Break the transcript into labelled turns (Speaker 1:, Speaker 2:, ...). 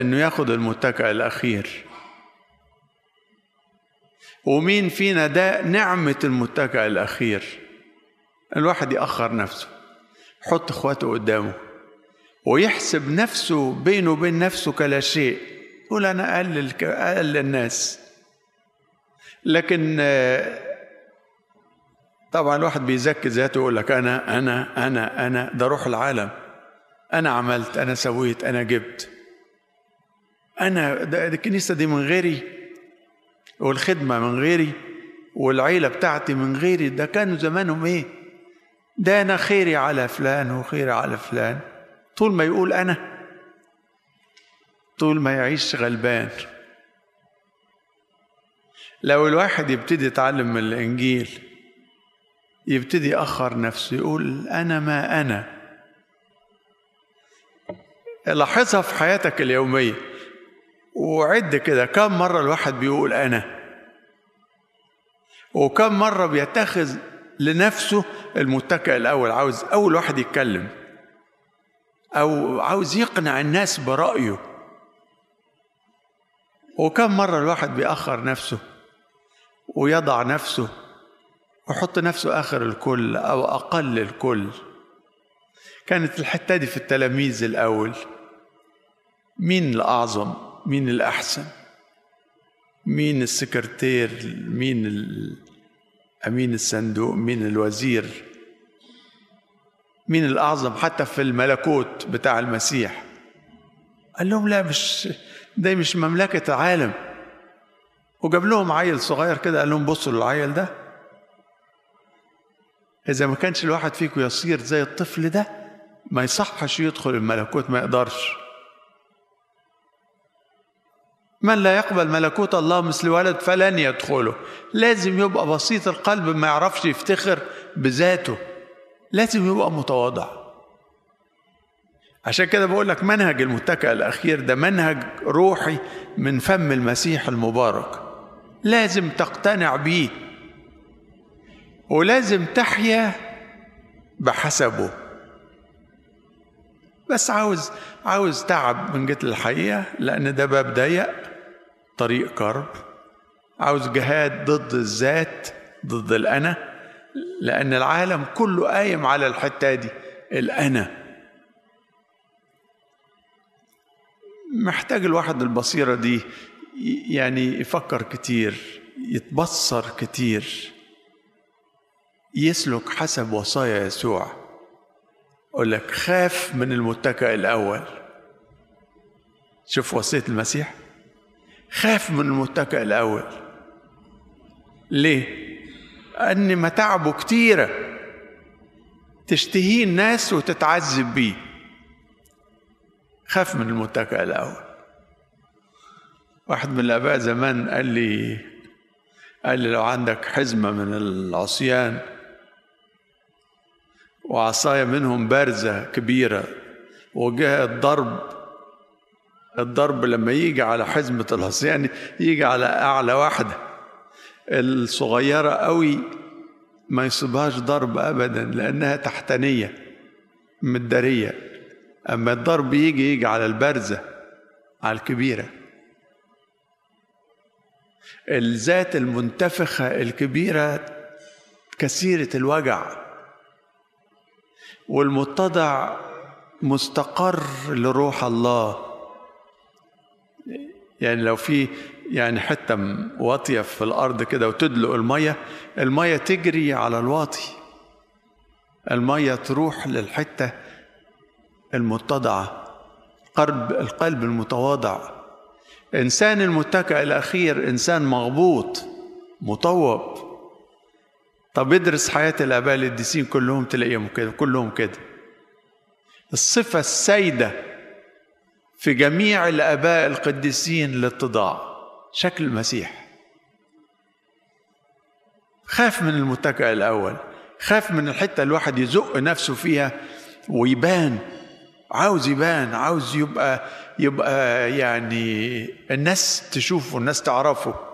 Speaker 1: انه ياخد المتكئ الاخير ومين فينا ده نعمة المتكئ الأخير الواحد يأخر نفسه يحط إخواته قدامه ويحسب نفسه بينه وبين نفسه كلا شيء يقول أنا أقل أقل الناس لكن طبعا الواحد بيزكي ذاته يقول لك أنا أنا أنا أنا ده روح العالم أنا عملت أنا سويت أنا جبت أنا ده الكنيسة دي من غيري والخدمة من غيري والعيلة بتاعتي من غيري ده كانوا زمانهم ايه ده انا خيري على فلان وخيري على فلان طول ما يقول انا طول ما يعيش غلبان لو الواحد يبتدي يتعلم من الانجيل يبتدي يأخر نفسه يقول أنا ما أنا لاحظها في حياتك اليومية وعد كده كم مرة الواحد بيقول أنا وكم مرة بيتخذ لنفسه المتكئ الأول عاوز أول واحد يتكلم أو عاوز يقنع الناس برأيه وكم مرة الواحد بيأخر نفسه ويضع نفسه ويحط نفسه آخر الكل أو أقل الكل كانت الحتة دي في التلاميذ الأول مين الأعظم مين الأحسن مين السكرتير مين أمين الصندوق مين الوزير مين الأعظم حتى في الملكوت بتاع المسيح قال لهم لا مش ده مش مملكة عالم وجاب لهم عيل صغير كده قال لهم بصوا للعيل ده إذا ما كانش الواحد فيكم يصير زي الطفل ده ما يصحش يدخل الملكوت ما يقدرش من لا يقبل ملكوت الله مثل ولد فلن يدخله لازم يبقى بسيط القلب ما يعرفش يفتخر بذاته لازم يبقى متواضع عشان كده بقول لك منهج المتكئ الأخير ده منهج روحي من فم المسيح المبارك لازم تقتنع بيه ولازم تحيا بحسبه بس عاوز عاوز تعب من جهة الحقيقة لأن ده باب ضيق طريق كرب عاوز جهاد ضد الذات ضد الأنا لأن العالم كله قايم على الحتة دي الأنا محتاج الواحد البصيرة دي يعني يفكر كتير يتبصر كتير يسلك حسب وصايا يسوع أقول لك خاف من المتكئ الأول شوف وصية المسيح خاف من المتكئ الأول ليه؟ أن متاعبه كتيرة تشتهيه الناس وتتعذب بيه خاف من المتكئ الأول واحد من الآباء زمان قال لي قال لي لو عندك حزمة من العصيان وعصاية منهم بارزة كبيرة وجاء الضرب الضرب لما يجي على حزمة العصيان يجي على أعلى واحدة الصغيرة قوي ما يصيبهاش ضرب أبدا لأنها تحتانية مدارية أما الضرب يجي يجي على البارزة على الكبيرة الذات المنتفخة الكبيرة كثيرة الوجع والمتضع مستقر لروح الله يعني لو في يعني حتة واطية في الأرض كده وتدلق المية المية تجري على الواطي المية تروح للحتة المتضعة قلب القلب المتواضع إنسان المتكئ الأخير إنسان مغبوط مطوب طب ادرس حياة الآباء القديسين كلهم تلاقيهم كده كلهم كده الصفة السيدة في جميع الآباء القديسين الاتضاع شكل المسيح خاف من المتكئ الأول خاف من الحتة الواحد يزق نفسه فيها ويبان عاوز يبان عاوز يبقى يبقى يعني الناس تشوفه الناس تعرفه